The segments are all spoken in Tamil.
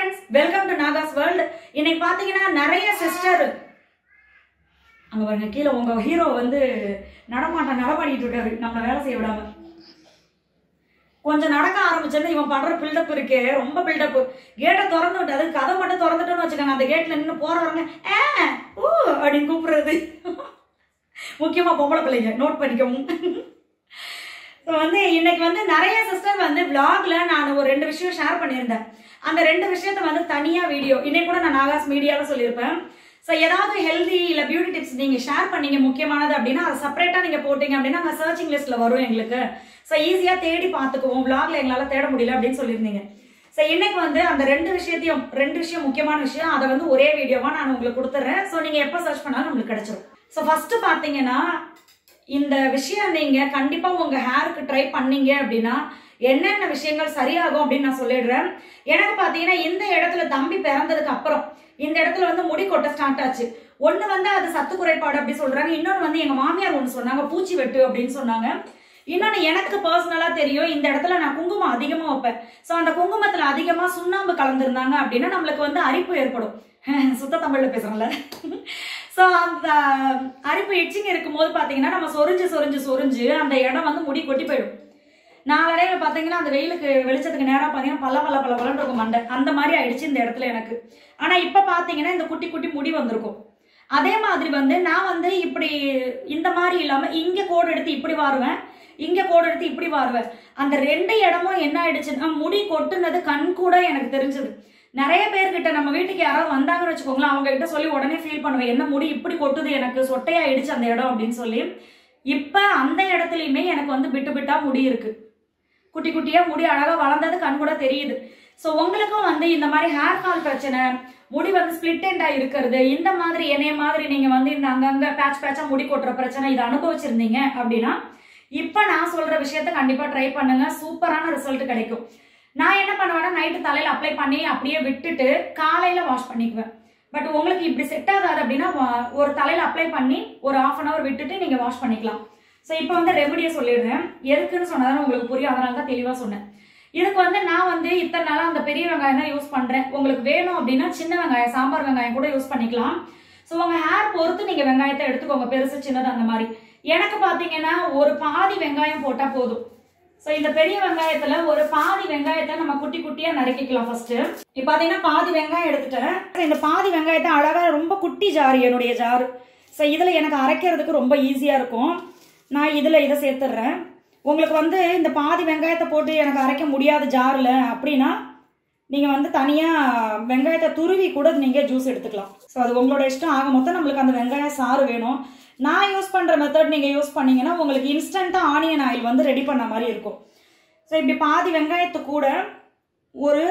Friends welcome to Nagas world இன்னைக்கு பாத்தீங்கன்னா நிறைய சிஸ்டர் அங்க பாருங்க கீழே உங்க ஹீரோ வந்து நடமாட்டம் நடமாடிட்டு இருக்காரு நம்ம வேலை செய்ய விடாம கொஞ்சம் நடக்க ஆரம்பிச்சது இவன் படுற பில்டப் இருக்கே ரொம்ப பில்டப் கேட்டை திறந்து விட்டு அது கதை மட்டும் திறந்துட்டோம்னு வச்சுக்கோங்க அந்த கேட்ல நின்று போறவங்க ஏ ஊ அப்படின்னு கூப்பிடுறது முக்கியமா பொம்பளை பிள்ளைங்க நோட் பண்ணிக்கவும் ஸோ வந்து இன்னைக்கு வந்து நிறைய சிஸ்டர் வந்து vlogல நான் ஒரு ரெண்டு விஷயம் ஷேர் பண்ணியிருந்தேன் அந்த ரெண்டு விஷயத்த வந்து தனியா வீடியோ இன்னைக்கு கூட நான் நாகாஸ் மீடியாவில் சொல்லியிருப்பேன் ஸோ ஏதாவது ஹெல்தி இல்லை பியூட்டி டிப்ஸ் நீங்கள் ஷேர் பண்ணீங்க முக்கியமானது அப்படின்னா அதை செப்பரேட்டாக நீங்கள் போட்டீங்க அப்படின்னா அங்கே சர்ச்சிங் லிஸ்ட்டில் வரும் எங்களுக்கு ஸோ ஈஸியாக தேடி பார்த்துக்குவோம் vlogல எங்களால் தேட முடியல அப்படின்னு சொல்லியிருந்தீங்க ஸோ இன்னைக்கு வந்து அந்த ரெண்டு விஷயத்தையும் ரெண்டு விஷயம் முக்கியமான விஷயம் அதை வந்து ஒரே வீடியோவாக நான் உங்களுக்கு கொடுத்துட்றேன் ஸோ நீங்கள் எப்போ சர்ச் பண்ணாலும் நம்மளுக்கு கிடைச்சிரும் ஸோ ஃபஸ்ட்டு பார்த்தீங்கன்னா இந்த விஷயம் நீங்க கண்டிப்பா உங்க ஹேருக்கு ட்ரை பண்ணீங்க அப்படின்னா என்னென்ன விஷயங்கள் சரியாகும் அப்படின்னு நான் சொல்லிடுறேன் எனக்கு பாத்தீங்கன்னா இந்த இடத்துல தம்பி பிறந்ததுக்கு அப்புறம் இந்த இடத்துல வந்து முடி கொட்ட ஸ்டார்ட் ஆச்சு ஒண்ணு வந்து அது சத்து குறைபாடு அப்படி சொல்றாங்க இன்னொன்னு வந்து எங்க மாமியார் ஒண்ணு சொன்னாங்க பூச்சி வெட்டு அப்படின்னு சொன்னாங்க இன்னொன்னு எனக்கு பர்சனலா தெரியும் இந்த இடத்துல நான் குங்குமம் அதிகமா வைப்பேன் சோ அந்த குங்குமத்துல அதிகமா சுண்ணாம்பு கலந்துருந்தாங்க அப்படின்னா நம்மளுக்கு வந்து அரிப்பு ஏற்படும் சுத்த தமிழ்ல பேசுறேன்ல ஸோ அந்த அரிப்பு இச்சிங் இருக்கும்போது பார்த்தீங்கன்னா நம்ம சொரிஞ்சு சொரிஞ்சு சொரிஞ்சு அந்த இடம் வந்து முடி கொட்டி போயிடும் நாளடைவில் பார்த்தீங்கன்னா அந்த வெயிலுக்கு வெளிச்சத்துக்கு நேராக பார்த்தீங்கன்னா பல பல பல பலன் இருக்கும் மண்டை அந்த மாதிரி ஆயிடுச்சு இந்த இடத்துல எனக்கு ஆனால் இப்போ பார்த்தீங்கன்னா இந்த குட்டி குட்டி முடி வந்திருக்கும் அதே மாதிரி வந்து நான் வந்து இப்படி இந்த மாதிரி இல்லாமல் இங்கே கோடு எடுத்து இப்படி வாருவேன் இங்கே கோடு எடுத்து இப்படி வாருவேன் அந்த ரெண்டு இடமும் என்ன ஆயிடுச்சுன்னா முடி கொட்டுனது கண் கூட எனக்கு தெரிஞ்சது நிறைய பேர்கிட்ட நம்ம வீட்டுக்கு யாராவது வந்தாங்கன்னு வச்சுக்கோங்களேன் அவங்க கிட்ட சொல்லி உடனே ஃபீல் பண்ணுவேன் என்ன முடி இப்படி கொட்டுது எனக்கு சொட்டையாயிடுச்சு அந்த இடம் அப்படின்னு சொல்லி இப்ப அந்த இடத்துலயுமே எனக்கு வந்து பிட்டு பிட்டா முடி இருக்கு குட்டி குட்டியா முடி அழகா வளர்ந்தது கண் கூட தெரியுது ஸோ உங்களுக்கும் வந்து இந்த மாதிரி ஹேர் ஃபால் பிரச்சனை முடி வந்து ஸ்பிளிட் எண்டா இருக்கிறது இந்த மாதிரி என்னைய மாதிரி நீங்க வந்து இந்த அங்கங்க பேட்ச் பேட்சா முடி கொட்டுற பிரச்சனை இதை அனுபவிச்சிருந்தீங்க அப்படின்னா இப்ப நான் சொல்ற விஷயத்த கண்டிப்பா ட்ரை பண்ணுங்க சூப்பரான ரிசல்ட் கிடைக்கும் நான் என்ன பண்ணுவேன்னா நைட்டு தலையில அப்ளை பண்ணி அப்படியே விட்டுட்டு காலையில வாஷ் பண்ணிக்குவேன் பட் உங்களுக்கு இப்படி செட் ஆகாது அப்படின்னா வா- ஒரு தலையில அப்ளை பண்ணி ஒரு ஆஃப் அன் ஹவர் விட்டுட்டு நீங்க வாஷ் பண்ணிக்கலாம் ஸோ இப்போ வந்து ரெமடியை சொல்லிடுறேன் எதுக்குன்னு சொன்னதானே உங்களுக்கு புரியும் அதனால தான் தெளிவாக சொன்னேன் இதுக்கு வந்து நான் வந்து இத்தனை நாளாக அந்த பெரிய வெங்காயம் தான் யூஸ் பண்ணுறேன் உங்களுக்கு வேணும் அப்படின்னா சின்ன வெங்காயம் சாம்பார் வெங்காயம் கூட யூஸ் பண்ணிக்கலாம் ஸோ உங்கள் ஹேர் பொறுத்து நீங்கள் வெங்காயத்தை எடுத்துக்கோங்க பெருசு சின்னது அந்த மாதிரி எனக்கு பார்த்தீங்கன்னா ஒரு பாதி வெங்காயம் போட்டால் போதும் ஸோ இந்த பெரிய வெங்காயத்துல ஒரு பாதி வெங்காயத்தை நம்ம குட்டி குட்டியா நறுக்கிக்கலாம் ஃபர்ஸ்ட் இப்போ பாத்தீங்கன்னா பாதி வெங்காயம் எடுத்துட்டேன் இந்த பாதி வெங்காயத்தை அழகா ரொம்ப குட்டி ஜார் என்னுடைய ஜார் ஸோ இதுல எனக்கு அரைக்கிறதுக்கு ரொம்ப ஈஸியா இருக்கும் நான் இதுல இதை சேர்த்துடுறேன் உங்களுக்கு வந்து இந்த பாதி வெங்காயத்தை போட்டு எனக்கு அரைக்க முடியாது ஜார்ல அப்படின்னா நீங்க வந்து தனியா வெங்காயத்தை துருவி கூட நீங்க ஜூஸ் எடுத்துக்கலாம் ஸோ அது உங்களோட இஷ்டம் ஆக மொத்தம் நம்மளுக்கு அந்த வெங்காய சாறு வேணும் நான் யூஸ் பண்ற மெத்தட் நீங்க யூஸ் பண்ணீங்கன்னா உங்களுக்கு இன்ஸ்டன்டா ஆனியன் ஆயில் வந்து ரெடி பண்ண மாதிரி இருக்கும் ஸோ இப்படி பாதி வெங்காயத்து கூட ஒரு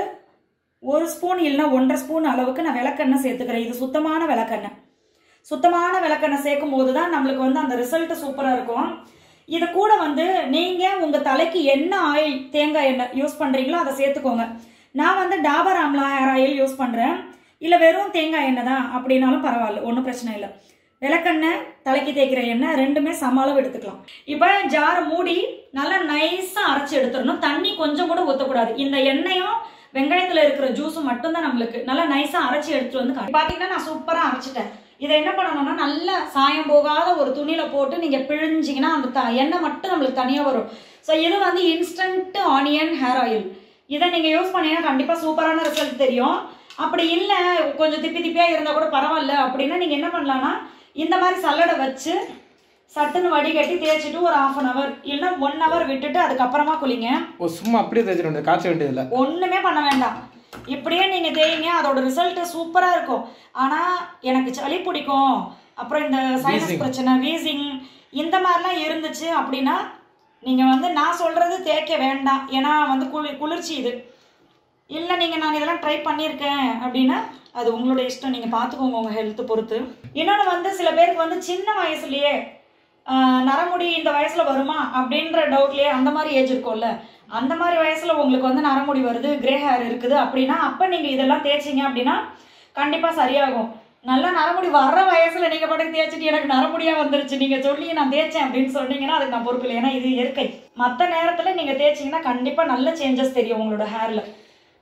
ஒரு ஸ்பூன் இல்லைன்னா ஒன்றரை ஸ்பூன் அளவுக்கு நான் விளக்கெண்ணெய் சேர்த்துக்கிறேன் இது சுத்தமான விளக்கெண்ணெய் சுத்தமான விளக்கெண்ணெய் சேர்க்கும் போது தான் நம்மளுக்கு வந்து அந்த ரிசல்ட் சூப்பராக இருக்கும் இது கூட வந்து நீங்க உங்க தலைக்கு என்ன ஆயில் தேங்காய் எண்ணெய் யூஸ் பண்றீங்களோ அதை சேர்த்துக்கோங்க நான் வந்து Dabur Amla hair oil use பண்றேன் இல்ல வெறும் தேங்காய் எண்ணெய் தான் அப்படின்னாலும் பரவாயில்ல ஒன்றும் பிரச்சனை இல்லை விளக்கெண்ணெய் தலைக்கு தேய்க்கிற எண்ணெய் ரெண்டுமே சம அளவு எடுத்துக்கலாம் இப்போ ஜார் மூடி நல்லா நைஸா அரைச்சு எடுத்துடணும் தண்ணி கொஞ்சம் கூட ஊற்றக்கூடாது இந்த எண்ணெயும் வெங்காயத்துல இருக்கிற ஜூஸும் மட்டும்தான் நம்மளுக்கு நல்லா நைஸா அரைச்சு எடுத்துட்டு வந்து காட்டு. பாத்தீங்கன்னா நான் சூப்பரா அரைச்சிட்டேன் இதை என்ன பண்ணணும்னா நல்லா சாயம் போகாத ஒரு துணியில போட்டு நீங்க பிழிஞ்சிங்கன்னா அந்த த- எண்ணெய் மட்டும் நம்மளுக்கு தனியா வரும் ஸோ இது வந்து இன்ஸ்டன்ட் ஆனியன் ஹேர் ஆயில் இதை நீங்க யூஸ் பண்ணீங்கன்னா கண்டிப்பா சூப்பரான ரிசல்ட் தெரியும் அப்படி இல்லை கொஞ்சம் திப்பி திப்பியா இருந்தா கூட பரவாயில்ல அப்படின்னா நீங்க என்ன பண்ணலாம்னா இந்த மாதிரி சல்லடை வச்சு சட்டுன்னு வடிகட்டி தேய்ச்சிட்டு ஒரு half அன் ஹவர் இல்லைன்னா ஒன் ஹவர் விட்டுட்டு அதுக்கப்புறமா குளிங்க ஓ சும்மா அப்படியே தேய்ச்சிட வேண்டியது காய்ச்ச வேண்டியதில்ல ஒண்ணுமே பண்ண வேண்டாம் இப்படியே நீங்க தேய்ங்க அதோட ரிசல்ட் சூப்பரா இருக்கும் ஆனா எனக்கு சளி பிடிக்கும் அப்புறம் இந்த சைனஸ் Wheezing. பிரச்சனை வீசிங் இந்த மாதிரிலாம் இருந்துச்சு அப்படின்னா நீங்க வந்து நான் சொல்றது தேய்க்க வேண்டாம் ஏன்னா வந்து குளிர் குளிர்ச்சி இது இல்லை நீங்கள் நான் இதெல்லாம் ட்ரை பண்ணியிருக்கேன் அப்படின்னா அது உங்களோட இஷ்டம் நீங்கள் பார்த்துக்கோங்க உங்கள் ஹெல்த் பொறுத்து இன்னொன்று வந்து சில பேருக்கு வந்து சின்ன வயசுலயே ஆஹ், நரமுடி இந்த வயசுல வருமா அப்படின்ற டவுட்லயே அந்த மாதிரி ஏஜ் இருக்கும்ல அந்த மாதிரி வயசுல உங்களுக்கு வந்து நரமுடி வருது கிரே ஹேர் இருக்குது அப்படின்னா அப்போ நீங்கள் இதெல்லாம் தேய்ச்சிங்க அப்படின்னா கண்டிப்பாக சரியாகும் நல்லா நரமுடி வர்ற வயசுல நீங்க பாட்டுக்கு தேய்ச்சிட்டு எனக்கு நரமுடியா வந்துருச்சு நீங்க சொல்லி நான் தேய்ச்சேன் அப்படின்னு சொன்னீங்கன்னா அதுக்கு நான் பொறுப்பு இல்லை ஏன்னா இது இயற்கை மற்ற நேரத்துல நீங்க தேய்ச்சிங்கன்னா கண்டிப்பா நல்ல சேஞ்சஸ் தெரியும் உங்களோட ஹேர்ல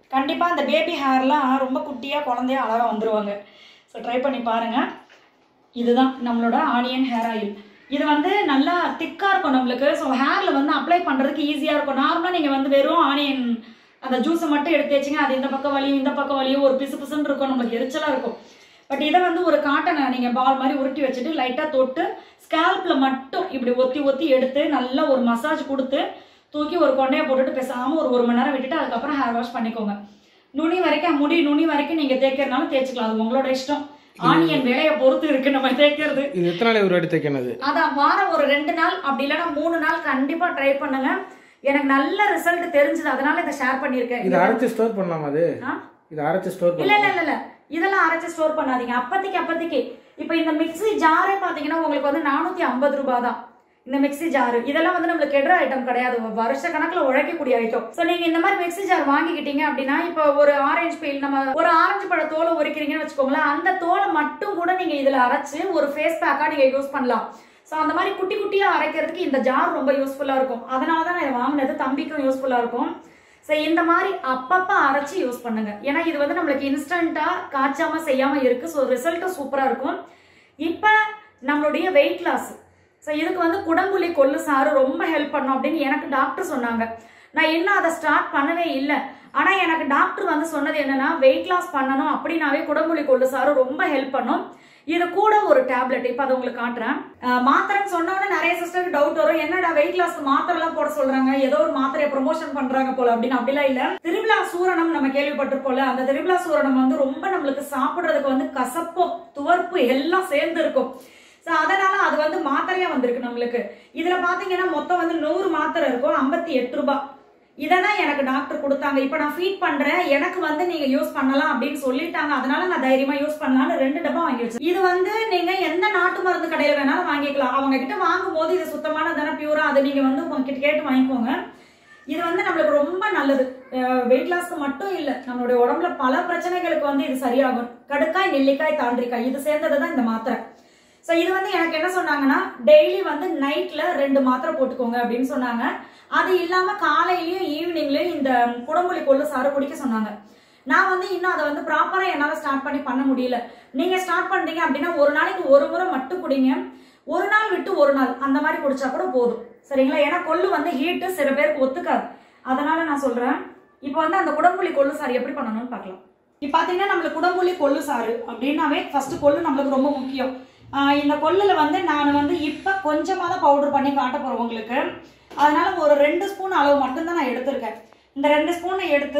கண்டிப்பாக அந்த பேபி ஹேர்லாம் ரொம்ப குட்டியாக குழந்தையா அழகாக வந்துருவாங்க ஸோ ட்ரை பண்ணி பாருங்கள் இதுதான் நம்மளோட ஆனியன் ஹேர் ஆயில் இது வந்து நல்லா திக்காக இருக்கும் நம்மளுக்கு ஸோ ஹேரில் வந்து அப்ளை பண்ணுறதுக்கு ஈஸியாக இருக்கும் நார்மலாக நீங்கள் வந்து வெறும் ஆனியன் அந்த ஜூஸை மட்டும் எடுத்து வச்சிங்க அது இந்த பக்கம் வலியும் இந்த பக்கம் வலியும் ஒரு பிசு பிசுன்னு இருக்கும் நம்மளுக்கு எரிச்சலாக இருக்கும் பட் இதை வந்து ஒரு காட்டனை நீங்கள் பால் மாதிரி உருட்டி வச்சுட்டு லைட்டாக தொட்டு ஸ்கேல்பில் மட்டும் இப்படி ஒத்தி ஒத்தி எடுத்து நல்லா ஒரு மசாஜ் கொடுத்து தூக்கி ஒரு கொண்டையை போட்டுட்டு பேசாமல் ஒரு ஒரு மணி நேரம் விட்டுட்டு அதுக்கப்புறம் ஹேர் வாஷ் பண்ணிக்கோங்க நுனி வரைக்கும் முடி நுனி வரைக்கும் நீங்கள் தேய்க்கிறதுனாலும் தேய்ச்சிக்கலாம் அது உங்களோட இஷ்டம் ஆனியன் விலையை பொறுத்து இருக்கு நம்ம தேய்க்கிறது இது எத்தனை நாள் ஒரு வாட்டி தைக்கணும் அதான் வாரம் ஒரு ரெண்டு நாள் அப்படி இல்லைன்னா மூணு நாள் கண்டிப்பா ட்ரை பண்ணுங்க எனக்கு நல்ல ரிசல்ட் தெரிஞ்சது அதனால இதை ஷேர் பண்ணியிருக்கேன் இதை அரைச்சு ஸ்டோர் பண்ணலாமா அது ஆ? இதை அரைச்சு ஸ்டோர் இல்ல பண்ணலாம் இல்ல இல்ல இல்ல இதெல்லாம் அரைச்சு ஸ்டோர் பண்ணாதீங்க அப்பதைக்கு அப்பதைக்கு இப்போ இந்த மிக்ஸி ஜாரே பாத்தீங்கன்னா உங்களுக்கு வந்து நானூத்தி ஐம்பது ரூபாய் தான் இந்த மிக்ஸி ஜாரு இதெல்லாம் வந்து நம்மளுக்கு கெடுற ஐட்டம் கிடையாது வருஷ கணக்குல உழைக்கக்கூடிய ஐட்டம் சோ நீங்க இந்த மாதிரி மிக்ஸி ஜார் வாங்கிக்கிட்டீங்க அப்படின்னா இப்போ ஒரு ஆரஞ்சு பீல் நம்ம ஒரு ஆரஞ்சு பழ தோலை உரிக்கிறீங்கன்னு வச்சுக்கோங்களேன் அந்த தோலை மட்டும் கூட நீங்க இதுல அரைச்சு ஒரு ஃபேஸ் பேக்கா நீங்க யூஸ் பண்ணலாம் ஸோ அந்த மாதிரி குட்டி குட்டியா அரைக்கிறதுக்கு இந்த ஜார் ரொம்ப யூஸ்ஃபுல்லா இருக்கும் அதனால தான் நான் இதை வாங்கினது தம்பிக்கும் யூஸ்ஃபுல்லா இருக்கும் ஸோ இந்த மாதிரி அப்பப்போ அரைச்சி யூஸ் பண்ணுங்க ஏன்னா இது வந்து நம்மளுக்கு இன்ஸ்டண்ட்டாக காய்ச்சாம செய்யாம இருக்கு ஸோ ரிசல்ட்டும் சூப்பராக இருக்கும் இப்போ நம்மளுடைய வெயிட் லாஸ் ஸோ இதுக்கு வந்து குடம்புலி கொள்ளு சாறு ரொம்ப ஹெல்ப் பண்ணும் அப்படின்னு எனக்கு டாக்டர் சொன்னாங்க நான் இன்னும் அதை ஸ்டார்ட் பண்ணவே இல்லை ஆனால் எனக்கு டாக்டர் வந்து சொன்னது என்னன்னா வெயிட் லாஸ் பண்ணணும் அப்படின்னாவே குடம்புலி கொள்ளு சாறு ரொம்ப ஹெல்ப் பண்ணும் இது கூட ஒரு டேப்லெட் இப்போ அதை உங்களுக்கு காட்டுறேன் அஹ் மாத்திரைன்னு சொன்ன உடனே நிறைய சிஸ்டருக்கு டவுட் வரும் என்னடா வெயிட் லாஸ்க்கு மாத்திரை எல்லாம் போட சொல்றாங்க ஏதோ ஒரு மாத்திரையை ப்ரொமோஷன் பண்றாங்க போல அப்படின்னு அப்படிலாம் இல்ல திருவிழா சூரணம் நம்ம கேள்விப்பட்டிருப்போம்ல அந்த திருவிழா சூரணம் வந்து ரொம்ப நம்மளுக்கு சாப்பிடுறதுக்கு வந்து கசப்பும் துவர்ப்பு எல்லாம் சேர்ந்து இருக்கும் ஸோ அதனால அது வந்து மாத்திரையா வந்திருக்கு நம்மளுக்கு இதுல பாத்தீங்கன்னா மொத்தம் வந்து நூறு மாத்திரை இருக்கும் ஐம்பத்தி எட்டு ரூபாய் இதை தான் எனக்கு டாக்டர் கொடுத்தாங்க இப்போ நான் ஃபீட் பண்றேன் எனக்கு வந்து நீங்க யூஸ் பண்ணலாம் அப்படின்னு சொல்லிட்டாங்க அதனால நான் தைரியமா யூஸ் பண்ணலாம்னு ரெண்டு டப்பா வாங்கி வச்சேன் இது வந்து நீங்க எந்த நாட்டு மருந்து கடையில வேணாலும் வாங்கிக்கலாம் அவங்க கிட்ட வாங்கும் போது இது சுத்தமான தானே பியூரா அதை நீங்க வந்து உங்ககிட்ட கேட்டு வாங்கிக்கோங்க இது வந்து நம்மளுக்கு ரொம்ப நல்லது வெயிட் லாஸ்க்கு மட்டும் இல்ல நம்மளுடைய உடம்புல பல பிரச்சனைகளுக்கு வந்து இது சரியாகும் கடுக்காய் நெல்லிக்காய் தாண்டிக்காய் இது சேர்ந்தது தான் இந்த மாத்திரை ஸோ இது வந்து எனக்கு என்ன சொன்னாங்கன்னா டெய்லி வந்து நைட்ல ரெண்டு மாத்திரை போட்டுக்கோங்க அப்படின்னு சொன்னாங்க அது இல்லாம காலையிலயும் ஈவினிங்லயும் இந்த குடம்புலி கொள்ளு சாறு குடிக்க சொன்னாங்க நான் வந்து இன்னும் அதை வந்து ப்ராப்பரா என்னால ஸ்டார்ட் பண்ணி பண்ண முடியல நீங்க ஸ்டார்ட் பண்றீங்க அப்படின்னா ஒரு நாளைக்கு ஒரு முறை மட்டும் குடிங்க ஒரு நாள் விட்டு ஒரு நாள் அந்த மாதிரி குடிச்சா கூட போதும் சரிங்களா ஏன்னா கொள்ளு வந்து ஹீட்டு சில பேருக்கு ஒத்துக்காது அதனால நான் சொல்றேன் இப்போ வந்து அந்த குடம்புலி கொள்ளு சாறு எப்படி பண்ணணும்னு பார்க்கலாம் இப்போ பார்த்தீங்கன்னா நம்மளுக்கு குடம்புலி கொள்ளு சாறு அப்படின்னாவே ஃபர்ஸ்ட் கொள்ளு நம்மளுக்கு ரொம்ப முக்கியம் ஆஹ் இந்த கொள்ளுல வந்து நான் வந்து இப்போ கொஞ்சமாக தான் பவுடர் பண்ணி காட்ட போகிறேன் உங்களுக்கு அதனால ஒரு ரெண்டு ஸ்பூன் அளவு மட்டும்தான் நான் எடுத்திருக்கேன் இந்த ரெண்டு ஸ்பூனை எடுத்து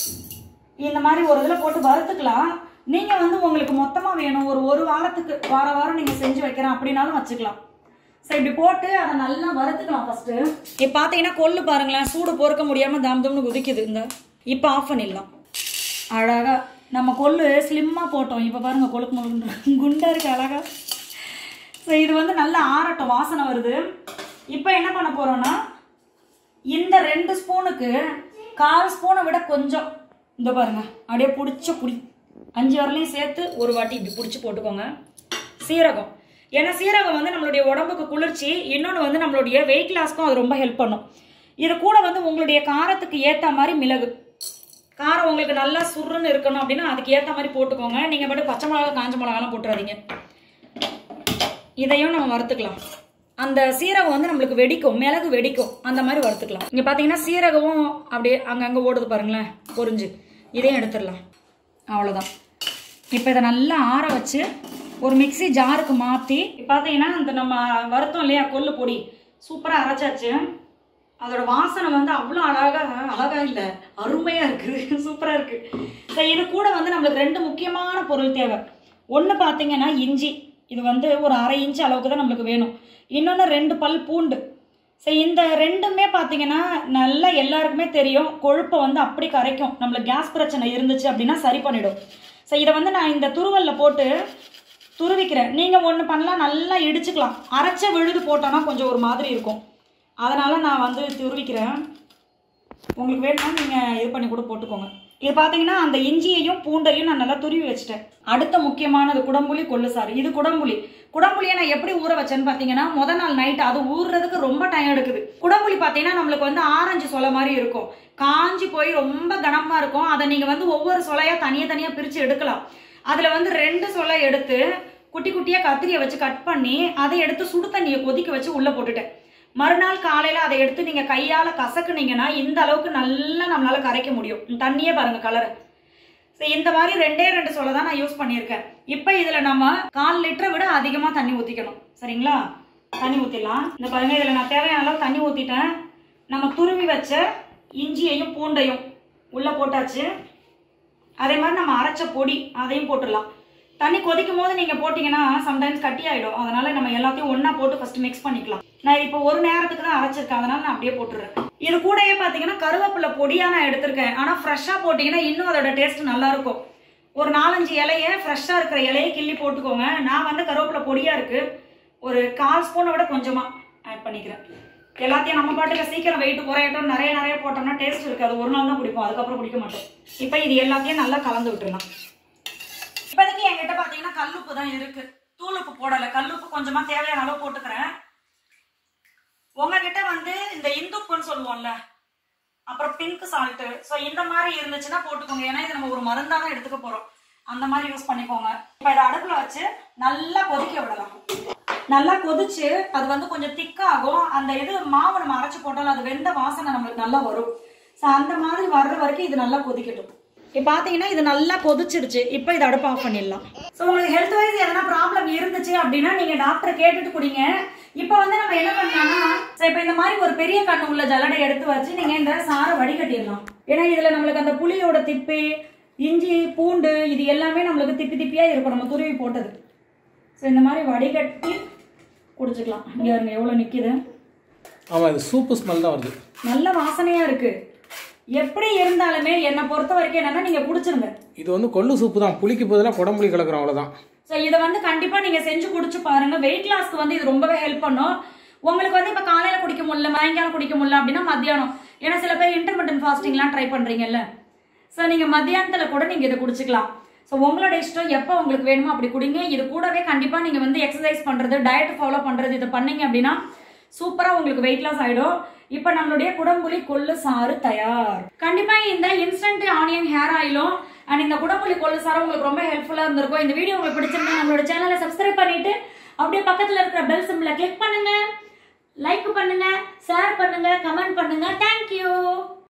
இந்த மாதிரி ஒரு இதில் போட்டு வறுத்துக்கலாம் நீங்கள் வந்து உங்களுக்கு மொத்தமாக வேணும் ஒரு ஒரு வாரத்துக்கு வார வாரம் நீங்கள் செஞ்சு வைக்கிறேன் அப்படின்னாலும் வச்சுக்கலாம் சரி இப்படி போட்டு அதை நல்லா வறுத்துக்கலாம் ஃபர்ஸ்ட் இப்போ பார்த்தீங்கன்னா கொள்ளு பாருங்களேன் சூடு பொறுக்க முடியாமல் தாம் தம்னு குதிக்குது இந்த இப்போ ஆஃப் பண்ணிடலாம் அழகா நம்ம கொள்ளு ஸ்லிம்மாக போட்டோம் இப்போ பாருங்க கொழுக்கு முழுக்கு குண்டா இருக்கு அழகா ஸோ இது வந்து நல்லா ஆறட்டும் வாசனை வருது இப்போ என்ன பண்ண போறோம்னா இந்த ரெண்டு ஸ்பூனுக்கு கால் ஸ்பூனை விட கொஞ்சம் இந்த பாருங்க அப்படியே பிடிச்ச புடி அஞ்சு வரலையும் சேர்த்து ஒரு வாட்டி இப்படி பிடிச்சி போட்டுக்கோங்க சீரகம் ஏன்னா சீரகம் வந்து நம்மளுடைய உடம்புக்கு குளிர்ச்சி இன்னொன்று வந்து நம்மளுடைய வெயிட் லாஸ்க்கும் அது ரொம்ப ஹெல்ப் பண்ணும் இது கூட வந்து உங்களுடைய காரத்துக்கு ஏற்ற மாதிரி மிளகு காரம் உங்களுக்கு நல்லா சுருன்னு இருக்கணும் அப்படின்னா அதுக்கு ஏற்ற மாதிரி போட்டுக்கோங்க நீங்கள் பாட்டு பச்சை மிளகா காஞ்ச மிளகாலாம் போட்டுறாதீங்க இதையும் நம்ம வறுத்துக்கலாம் அந்த சீரகம் வந்து நம்மளுக்கு வெடிக்கும் மிளகு வெடிக்கும் அந்த மாதிரி வறுத்துக்கலாம் இங்கே பார்த்தீங்கன்னா சீரகமும் அப்படியே அங்கங்கே ஓடுது பாருங்களேன் பொரிஞ்சு இதையும் எடுத்துடலாம் அவ்வளோதான் இப்போ இதை நல்லா ஆற வச்சு ஒரு மிக்ஸி ஜாருக்கு மாற்றி பார்த்தீங்கன்னா அந்த நம்ம வறுத்தோம் இல்லையா கொள்ளு பொடி சூப்பராக அரைச்சாச்சு அதோட வாசனை வந்து அவ்வளோ அழகா அழகா இல்லை அருமையாக இருக்குது சூப்பராக இருக்குது ஸோ இது கூட வந்து நம்மளுக்கு ரெண்டு முக்கியமான பொருள் தேவை ஒன்று பார்த்தீங்கன்னா இஞ்சி இது வந்து ஒரு அரை இன்ச் அளவுக்கு தான் நம்மளுக்கு வேணும் இன்னொன்று ரெண்டு பல் பூண்டு ஸோ இந்த ரெண்டுமே பார்த்தீங்கன்னா நல்லா எல்லாருக்குமே தெரியும் கொழுப்பை வந்து அப்படி கரைக்கும் நம்மளுக்கு கேஸ் பிரச்சனை இருந்துச்சு அப்படின்னா சரி பண்ணிடும் ஸோ இதை வந்து நான் இந்த துருவல்ல போட்டு துருவிக்கிறேன் நீங்கள் ஒன்று பண்ணலாம் நல்லா இடிச்சுக்கலாம் அரைச்ச விழுது போட்டோன்னா கொஞ்சம் ஒரு மாதிரி இருக்கும் அதனால் நான் வந்து துருவிக்கிறேன் உங்களுக்கு வேணும்னா நீங்கள் இது பண்ணி கூட போட்டுக்கோங்க இது பார்த்தீங்கன்னா அந்த இஞ்சியையும் பூண்டையும் நான் நல்லா துருவி வச்சுட்டேன் அடுத்த முக்கியமானது குடம்புளி கொள்ளு சாறு இது குடம்புளி குடம்புளியை நான் எப்படி ஊற வச்சேன்னு பார்த்தீங்கன்னா முத நாள் நைட் அது ஊறுறதுக்கு ரொம்ப டைம் எடுக்குது குடம்புளி பார்த்தீங்கன்னா நம்மளுக்கு வந்து ஆரஞ்சு சொலை மாதிரி இருக்கும் காஞ்சி போய் ரொம்ப கனமா இருக்கும் அதை நீங்க வந்து ஒவ்வொரு சொலையா தனியா தனியா பிரிச்சு எடுக்கலாம் அதுல வந்து ரெண்டு சொலை எடுத்து குட்டி குட்டியா கத்திரியை வச்சு கட் பண்ணி அதை எடுத்து சுடு தண்ணியை கொதிக்க வச்சு உள்ள போட்டுட்டேன் மறுநாள் காலையில அதை எடுத்து நீங்க கையால கசக்குனீங்கன்னா இந்த அளவுக்கு நல்லா நம்மளால கரைக்க முடியும் தண்ணியே பாருங்க கலர் இந்த மாதிரி ரெண்டே ரெண்டு சொல்ல தான் நான் யூஸ் பண்ணியிருக்கேன் இப்போ இதுல நம்ம கால் லிட்டரை விட அதிகமா தண்ணி ஊத்திக்கணும் சரிங்களா தண்ணி ஊத்திடலாம் இந்த பாருங்க இதுல நான் தேவையான அளவு தண்ணி ஊத்திட்டேன் நம்ம துருவி வச்ச இஞ்சியையும் பூண்டையும் உள்ள போட்டாச்சு அதே மாதிரி நம்ம அரைச்ச பொடி அதையும் போட்டுடலாம் தண்ணி கொதிக்கும் போது நீங்க போட்டீங்கன்னா சம்டைம்ஸ் கட்டி ஆயிடும் அதனால நம்ம எல்லாத்தையும் ஒண்ணா போட்டு ஃபர்ஸ்ட் மிக்ஸ் பண்ணிக்கலாம் நான் இப்போ ஒரு நேரத்துக்கு தான் அரைச்சிருக்கேன் அதனால நான் அப்படியே போட்டுறேன் இது கூடயே பாத்தீங்கன்னா கருவேப்பிலை பொடியா நான் எடுத்திருக்கேன் ஆனா ஃப்ரெஷ்ஷா போட்டீங்கன்னா இன்னும் அதோட டேஸ்ட் நல்லா இருக்கும் ஒரு நாலஞ்சு இலைய ஃப்ரெஷ்ஷா இருக்கிற இலையை கிள்ளி போட்டுக்கோங்க நான் வந்து கருவேப்பிலை பொடியா இருக்கு ஒரு கால் ஸ்பூனை விட கொஞ்சமா ஆட் பண்ணிக்கிறேன் எல்லாத்தையும் நம்ம பாட்டுக்கு சீக்கிரம் வெயிட் குறையட்டும் நிறைய நிறைய போட்டோம்னா டேஸ்ட் இருக்காது ஒரு நாள் தான் குடிப்போம் அதுக்கப்புறம் குடிக்க மாட்டோம் இப்போ இது எல்லாத்தையும் நல்லா கலந்து விட்டுறலாம் இப்போதைக்கு என்கிட்ட பார்த்தீங்கன்னா கல்லுப்பு தான் இருக்கு தூளுப்பு போடலை கல்லுப்பு கொஞ்சமா தேவையான அளவு போட்டுக்கிறேன் உங்ககிட்ட வந்து இந்த இந்துப்புன்னு சொல்லுவோம்ல அப்புறம் பிங்க் சால்ட் ஸோ இந்த மாதிரி இருந்துச்சுன்னா போட்டுக்கோங்க ஏன்னா இது நம்ம ஒரு மருந்தா தான் எடுத்துக்க போறோம் அந்த மாதிரி யூஸ் பண்ணிக்கோங்க இப்போ இதை அடுப்புல வச்சு நல்லா கொதிக்க விடலாம் நல்லா கொதிச்சு அது வந்து கொஞ்சம் திக்காகும் அந்த இது மாவு நம்ம அரைச்சு போட்டாலும் அது வெந்த வாசனை நம்மளுக்கு நல்லா வரும் ஸோ அந்த மாதிரி வர்ற வரைக்கும் இது நல்லா கொதிக்கட்டும் இப்போ பார்த்தீங்கன்னா இது நல்லா கொதிச்சிடுச்சு இப்போ இதை அடுப்பு ஆஃப் பண்ணிடலாம் ஸோ உங்களுக்கு ஹெல்த் வைஸ் எதனா ப்ராப்ளம் இருந்துச்சு அப்படின்னா நீங்க டாக்டரை கேட்டுட்டு குடிங்க இப்போ வந்து நம்ம என்ன பண்ணலாம்னா சரி இப்போ இந்த மாதிரி ஒரு பெரிய கண்ணு உள்ள ஜல்லடை எடுத்து வச்சு நீங்க இந்த சாரை வடிகட்டிடலாம் ஏன்னா இதுல நம்மளுக்கு அந்த புளியோட திப்பி இஞ்சி பூண்டு இது எல்லாமே நம்மளுக்கு திப்பி திப்பியா இருக்கும் நம்ம துருவி போட்டது ஸோ இந்த மாதிரி வடிகட்டி குடிச்சுக்கலாம் இங்க பாருங்க எவ்வளவு நிக்குது ஆமாம் இது சூப்பு ஸ்மெல் தான் வருது நல்ல வாசனையா இருக்கு எப்படி இருந்தாலுமே என்னை பொறுத்த வரைக்கும் என்னன்னா நீங்க குடிச்சிருங்க இது வந்து கொள்ளு சூப்பு தான் புளிக்கு பதிலாக குடம்புளி கலக்குறோம் அவ்வளோதான் ஸோ இதை வந்து கண்டிப்பா நீங்க செஞ்சு குடிச்சு பாருங்க வெயிட் லாஸ்க்கு வந்து இது ரொம்பவே ஹெல்ப் பண்ணும் உங்களுக்கு வந்து இப்ப காலையில குடிக்க முடியல சாயங்காலம் குடிக்க முடியல அப்படின்னா மத்தியானம் ஏன்னா சில பேர் இன்டர்மீடியன் ஃபாஸ்டிங்லாம் ட்ரை பண்றீங்கல்ல ஸோ நீங்க மத்தியானத்துல கூட நீங்க இதை குடிச்சுக்கலாம் ஸோ உங்களோட இஷ்டம் எப்போ உங்களுக்கு வேணுமோ அப்படி குடிங்க இது கூடவே கண்டிப்பா நீங்க வந்து எக்ஸசைஸ் பண்றது டயட் ஃபாலோ பண்றது இதை பண்ணீங்க அப்படின்னா சூப்பரா உங்களுக்கு வெயிட் லாஸ் ஆயிடும் இப்போ நம்மளுடைய குடம்புலி கொள்ளு சாறு தயார் கண்டிப்பா இந்த இன்ஸ்டன்ட் ஆனியன் ஹேர் ஆயிலும் அண்ட் இந்த குடம்புலி கொள்ளு சாறு உங்களுக்கு ரொம்ப ஹெல்ப்ஃபுல்லா இருந்திருக்கும் இந்த வீடியோ உங்களுக்கு பிடிச்சிருந்தா நம்மளோட சேனலை சப்ஸ்கிரைப் பண்ணிட்டு அப்படியே பக்கத்துல இருக்கிற பெல் சிம்பிளை கிளிக் பண்ணுங்க லைக் பண்ணுங்க ஷேர் பண்ணுங்க கமெண்ட் பண்ணுங்க தேங்க்யூ